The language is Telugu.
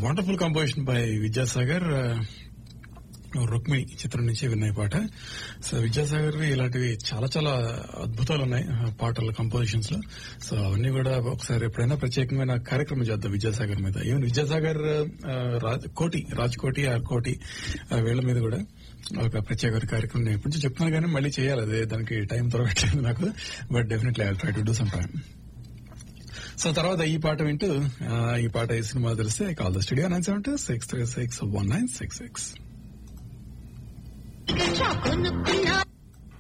wonderful composition by Vidyasagar Rukmini చిత్రం నుంచి విన్నాయి పాట సో విద్యాసాగర్ ఇలాంటివి చాలా చాలా అద్భుతాలు ఉన్నాయి ఆ, పాటల కంపోజిషన్స్ లో సో అవన్నీ కూడా ఒకసారి ఎప్పుడైనా ప్రత్యేకమైన కార్యక్రమం చేద్దాం విద్యాసాగర్ మీద ఈవెన్ విద్యాసాగర్ ఆ, రాజ్- కోటి రాజ్ కోటి ఆ కోటి ఆ, వీళ్ళ మీద కూడా ఒక ప్రత్యేక కార్యక్రమం నేను ఎప్పటి నుంచి చెప్తున్నాను కానీ మళ్ళీ చేయాలి అదే దానికి టైం దొరకట్లేదు నాకు but definitely I try to do some time so తర్వాత ఈ పాట వింటూ ఆ, ఈ పాట ఈ సినిమా తెలిస్తే call the studio nine seven two six three six one nine six six చాకు నొప్పి